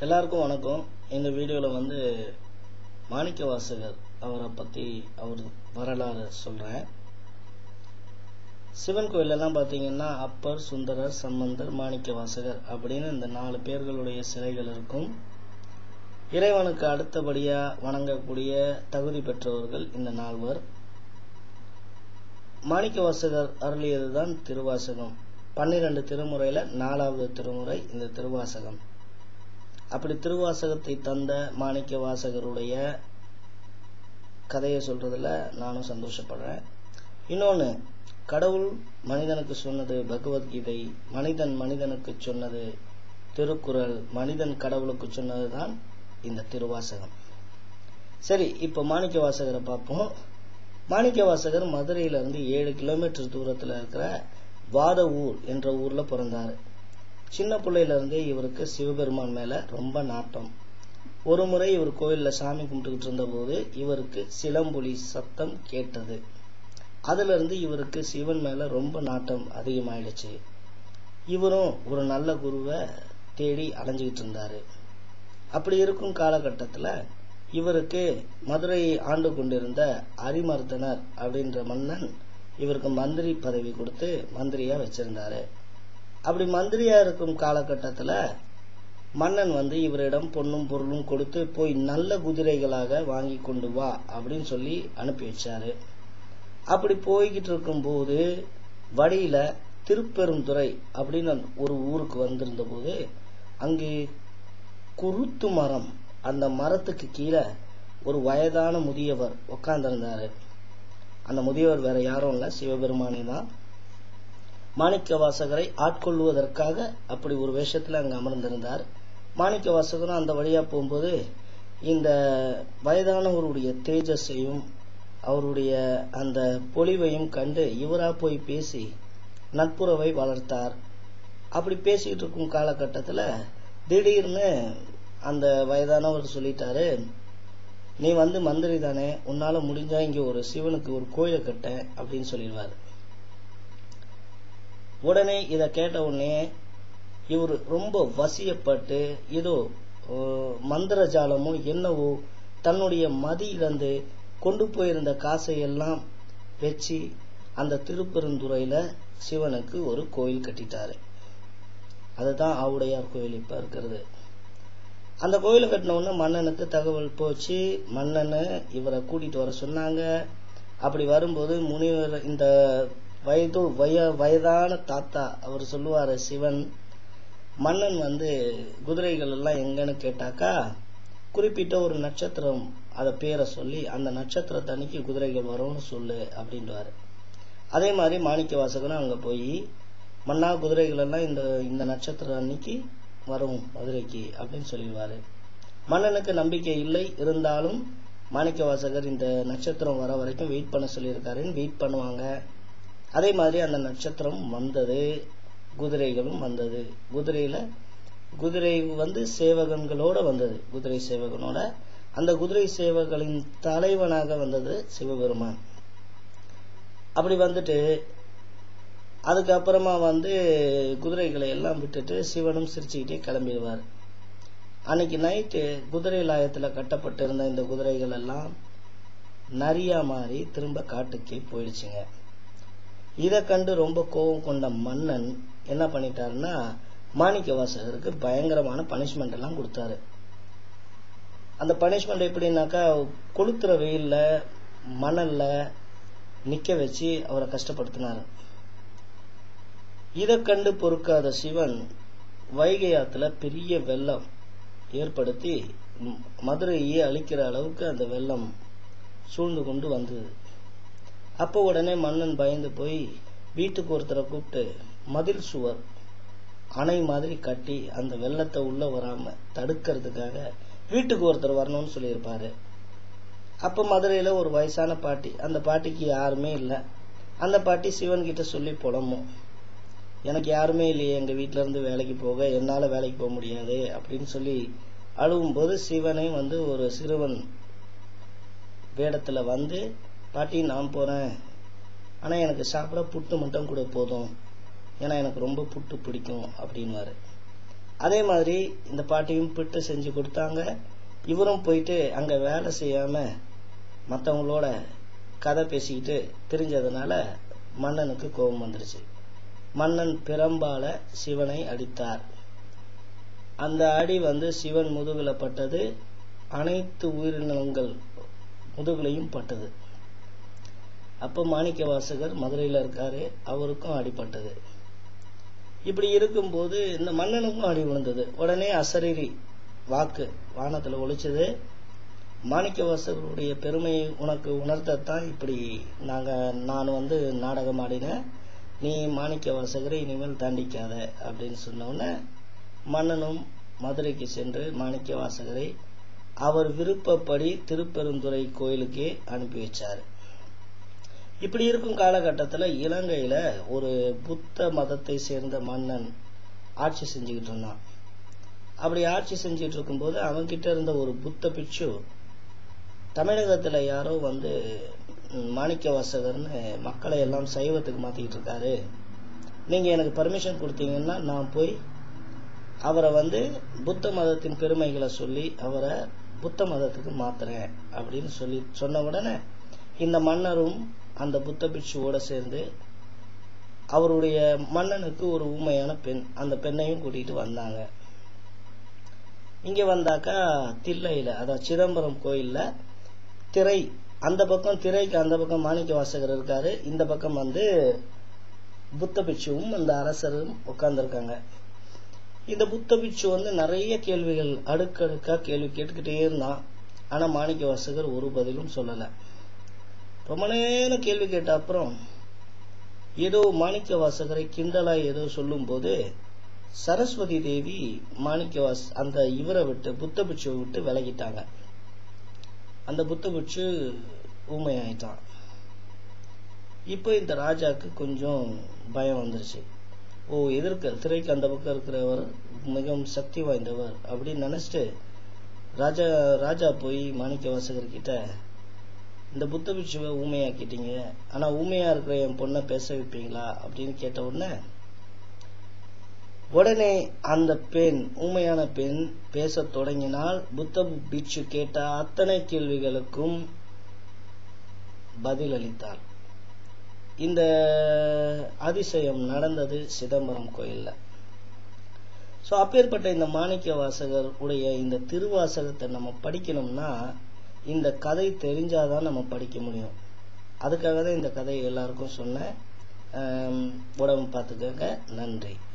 எல்லாருக்கும் வணக்கம் இந்த வீடியோவில் வந்து மாணிக்க வாசகர் அவரை பற்றி அவர் வரலாறு சொல்கிறேன் சிவன் கோயிலெல்லாம் பார்த்தீங்கன்னா அப்பர் சுந்தரர் சம்பந்தர் மாணிக்க வாசகர் அப்படின்னு இந்த நாலு பேர்களுடைய சிலைகள் இருக்கும் இறைவனுக்கு அடுத்தபடியாக வணங்கக்கூடிய தகுதி பெற்றவர்கள் இந்த நால்வர் மாணிக்க வாசகர் அருளியது தான் திருவாசகம் பன்னிரண்டு திருமுறையில் நாலாவது திருமுறை இந்த திருவாசகம் அப்படி திருவாசகத்தை தந்த மாணிக்க வாசகருடைய கதையை சொல்றதுல நானும் சந்தோஷப்படுறேன் இன்னொன்று கடவுள் மனிதனுக்கு சொன்னது பகவத்கீதை மனிதன் மனிதனுக்கு சொன்னது திருக்குறள் மனிதன் கடவுளுக்கு சொன்னது தான் இந்த திருவாசகம் சரி இப்போ மாணிக்க வாசகரை பார்ப்போம் மாணிக்க வாசகர் மதுரையிலிருந்து ஏழு கிலோமீட்டர் தூரத்தில் இருக்கிற வாத ஊர் என்ற ஊரில் பிறந்தார் சின்ன பிள்ளையிலேருந்தே இவருக்கு சிவபெருமான் மேலே ரொம்ப நாட்டம் ஒரு முறை இவர் கோயிலில் சாமி கும்பிட்டுக்கிட்டு இருந்தபோது இவருக்கு சிலம்பொலி சத்தம் கேட்டது அதிலிருந்து இவருக்கு சிவன் மேலே ரொம்ப நாட்டம் அதிகமாயிடுச்சு இவரும் ஒரு நல்ல குருவை தேடி அலைஞ்சிக்கிட்டு இருந்தார் அப்படி இருக்கும் காலகட்டத்தில் இவருக்கு மதுரையை ஆண்டு கொண்டிருந்த அரிமர்தனர் அப்படின்ற மன்னன் இவருக்கு மந்திரி பதவி கொடுத்து மந்திரியா வச்சிருந்தாரு அப்படி மந்திரியா இருக்கும் காலகட்டத்தில் மன்னன் வந்து இவரிடம் பொண்ணும் பொருளும் கொடுத்து போய் நல்ல குதிரைகளாக வாங்கி கொண்டு வா அப்படின்னு சொல்லி அனுப்பி வச்சாரு அப்படி போய்கிட்டு இருக்கும்போது வழியில திருப்பெருந்துறை அப்படின்னு ஒரு ஊருக்கு வந்திருந்த போது அங்கே குருத்து மரம் அந்த மரத்துக்கு கீழே ஒரு வயதான முதியவர் உட்கார்ந்திருந்தாரு அந்த முதியவர் வேற யாரும் இல்ல சிவபெருமானே தான் மாணிக்க வாசகரை ஆட்கொள்வதற்காக அப்படி ஒரு வேஷத்துல அங்க அமர்ந்திருந்தார் மாணிக்க வாசகரும் அந்த வழியா போகும்போது இந்த வயதானவருடைய தேஜஸையும் அவருடைய அந்த பொலிவையும் கண்டு இவரா போய் பேசி நட்புறவை வளர்த்தார் அப்படி பேசிட்டு இருக்கும் காலகட்டத்துல திடீர்னு அந்த வயதானவர் சொல்லிட்டாரு நீ வந்து மந்திரி தானே உன்னால முடிஞ்சா இங்க ஒரு சிவனுக்கு ஒரு கோயிலை கட்ட அப்படின்னு சொல்லிடுவாரு உடனே இத கேட்ட உடனே இவர் ரொம்ப வசியப்பட்டு ஏதோ மந்திர ஜாலமோ என்னவோ தன்னுடைய மதி இழந்து கொண்டு போயிருந்த காசை எல்லாம் வச்சு அந்த திருப்பெருந்துறையில சிவனுக்கு ஒரு கோயில் கட்டிட்டாரு அதுதான் ஆவுடையார் கோயில் இப்ப இருக்கிறது அந்த கோயிலை கட்டின உடனே மன்னனுக்கு தகவல் போச்சு மன்னனை இவரை கூட்டிட்டு வர சொன்னாங்க அப்படி வரும்போது முனிவர் இந்த வயது வய வயதான தாத்தா அவர் சொல்லுவாரு சிவன் மன்னன் வந்து குதிரைகள் எல்லாம் எங்கன்னு கேட்டாக்கா குறிப்பிட்ட ஒரு நட்சத்திரம் அதை பேரை சொல்லி அந்த நட்சத்திரத்தன்னைக்கு குதிரைகள் வரும்னு சொல்லு அப்படின்றாரு அதே மாதிரி மாணிக்க வாசகனும் அங்க போய் மன்னா குதிரைகள் எல்லாம் இந்த இந்த நட்சத்திரம் அன்னைக்கு வரும் மதுரைக்கு அப்படின்னு சொல்லிடுவாரு மன்னனுக்கு நம்பிக்கை இல்லை இருந்தாலும் மாணிக்க வாசகர் இந்த நட்சத்திரம் வர வரைக்கும் வெயிட் பண்ண சொல்லியிருக்காருன்னு வெயிட் பண்ணுவாங்க அதே மாதிரி அந்த நட்சத்திரம் வந்தது குதிரைகளும் வந்தது குதிரையில குதிரை வந்து சேவகன்களோட வந்தது குதிரை சேவகனோட அந்த குதிரை சேவகளின் தலைவனாக வந்தது சிவபெருமான் அப்படி வந்துட்டு அதுக்கப்புறமா வந்து குதிரைகளை எல்லாம் விட்டுட்டு சிவனும் சிரிச்சுக்கிட்டே கிளம்பிடுவார் அன்னைக்கு நைட்டு குதிரை லாயத்தில் கட்டப்பட்டிருந்த இந்த குதிரைகள் எல்லாம் நரியா மாறி திரும்ப காட்டுக்கே போயிடுச்சுங்க இதை கண்டு ரொம்ப கோபம் கொண்ட மன்னன் என்ன பண்ணிட்டாருன்னா மாணிக்க வாசகருக்கு பயங்கரமான பனிஷ்மெண்ட் எல்லாம் கொடுத்தாரு அந்த பனிஷ்மெண்ட் எப்படின்னாக்கா கொளுத்துற வெயில்ல மணல்ல நிக்க வச்சு அவரை கஷ்டப்படுத்தினாரு இதை கண்டு பொறுக்காத சிவன் வைகை ஆத்துல பெரிய வெள்ளம் ஏற்படுத்தி மதுரையே அழிக்கிற அளவுக்கு அந்த வெள்ளம் சூழ்ந்து கொண்டு வந்தது அப்போ உடனே மன்னன் பயந்து போய் வீட்டுக்கு ஒருத்தரை கூப்பிட்டு மதில் சுவர் அணை மாதிரி கட்டி அந்த வெள்ளத்தை உள்ள வராம தடுக்கிறதுக்காக வீட்டுக்கு ஒருத்தர் வரணும்னு சொல்லியிருப்பாரு அப்ப மதுரையில ஒரு வயசான பாட்டி அந்த பாட்டிக்கு யாருமே இல்லை அந்த பாட்டி சிவன் கிட்ட சொல்லி புலம்பும் எனக்கு யாருமே இல்லையே எங்க வீட்ல இருந்து வேலைக்கு போக என்னால வேலைக்கு போக முடியாது அப்படின்னு சொல்லி அழுவும் போது சிவனை வந்து ஒரு சிறுவன் வேடத்துல வந்து பாட்டி நான் போறேன் ஆனா எனக்கு சாப்பிட புட்டு மட்டும் கூட போதும் ஏன்னா எனக்கு ரொம்ப புட்டு பிடிக்கும் அப்படின்வாரு அதே மாதிரி இந்த பாட்டியும் பிட்டு செஞ்சு கொடுத்தாங்க இவரும் போயிட்டு அங்க வேலை செய்யாம மற்றவங்களோட கதை பேசிக்கிட்டு தெரிஞ்சதுனால மன்னனுக்கு கோபம் வந்துருச்சு மன்னன் பிரம்பால சிவனை அடித்தார் அந்த அடி வந்து சிவன் முதுகுல பட்டது அனைத்து உயிரினங்கள் முதுகுலையும் பட்டது அப்ப மாணிக்க வாசகர் மதுரையில இருக்காரு அவருக்கும் அடிபட்டது இப்படி இருக்கும்போது இந்த மன்னனுக்கும் அடி விழுந்தது உடனே அசரீரி வாக்கு வானத்துல ஒழிச்சது மாணிக்க வாசகருடைய பெருமையை உனக்கு உணர்த்தத்தான் இப்படி நாங்க நான் வந்து நாடகம் ஆடினேன் நீ மாணிக்க வாசகரை இனிமேல் தாண்டிக்காத அப்படின்னு சொன்ன உடனே மன்னனும் மதுரைக்கு சென்று மாணிக்க வாசகரை அவர் விருப்பப்படி திருப்பெருந்துறை கோயிலுக்கே அனுப்பி வச்சாரு இப்படி இருக்கும் காலகட்டத்துல இலங்கையில ஒரு புத்த மதத்தை சேர்ந்த மன்னன் ஆட்சி செஞ்சுக்கிட்டு இருந்தான் அப்படி ஆட்சி செஞ்சுட்டு இருக்கும்போது அவன்கிட்ட இருந்த ஒரு புத்த பிட்சு தமிழகத்துல யாரோ வந்து ம், மாணிக்க வாசகர்னு மக்களை எல்லாம் சைவத்துக்கு மாத்திக்கிட்டு இருக்காரு நீங்க எனக்கு பர்மிஷன் கொடுத்தீங்கன்னா நான் போய் அவரை வந்து புத்த மதத்தின் பெருமைகளை சொல்லி அவரை புத்த மதத்துக்கு மாத்துறேன் அப்படின்னு சொல்லி சொன்ன உடனே இந்த மன்னரும் அந்த புத்த பிட்சுவோட சேர்ந்து அவருடைய மன்னனுக்கு ஒரு ஊமையான பெண் அந்த பெண்ணையும் கூட்டிட்டு வந்தாங்க இங்க வந்தாக்கா தில்லையில அதான் சிதம்பரம் கோயில்ல திரை அந்த பக்கம் திரைக்கு அந்த பக்கம் மாணிக்க வாசகர் இருக்காரு இந்த பக்கம் வந்து புத்த பிட்சுவும் அந்த அரசரும் உட்கார்ந்துருக்காங்க இந்த புத்த பிட்சு வந்து நிறைய கேள்விகள் அடுக்கடுக்கா கேள்வி கேட்டுக்கிட்டே இருந்தான் ஆனா மாணிக்க வாசகர் ஒரு பதிலும் சொல்லல ரொம்ப நேரம் கேள்வி கேட்ட அப்புறம் ஏதோ மாணிக்க வாசகரை கிண்டலா ஏதோ சொல்லும்போது சரஸ்வதி தேவி மாணிக்க வாஸ் அந்த இவரை விட்டு புத்த பிட்சுவை விட்டு விலகிட்டாங்க அந்த புத்த பிட்சு ஊமையாயிட்டான் இப்போ இந்த ராஜாக்கு கொஞ்சம் பயம் வந்துருச்சு ஓ எதிர்க்க திரைக்கு அந்த பக்கம் இருக்கிறவர் மிகவும் சக்தி வாய்ந்தவர் அப்படின்னு நினைச்சிட்டு ராஜா ராஜா போய் மாணிக்க வாசகர் கிட்ட இந்த புத்த பிட்சுவை ஊமையாக்கிட்டீங்க ஆனா ஊமையா இருக்கிற என் பொண்ணை பேச வைப்பீங்களா அப்படின்னு கேட்ட உடனே உடனே அந்த பெண் ஊமையான பெண் பேசத் தொடங்கினால் புத்த பிட்சு கேட்ட அத்தனை கேள்விகளுக்கும் பதில் அளித்தாள் இந்த அதிசயம் நடந்தது சிதம்பரம் கோயில்ல சோ அப்பேற்பட்ட இந்த மாணிக்க வாசகர் உடைய இந்த திருவாசகத்தை நம்ம படிக்கணும்னா இந்த கதை தெரிஞ்சாதான் நம்ம படிக்க முடியும் அதுக்காக தான் இந்த கதையை எல்லாருக்கும் சொன்னேன் ஆம், உடம்பு பார்த்துக்கங்க நன்றி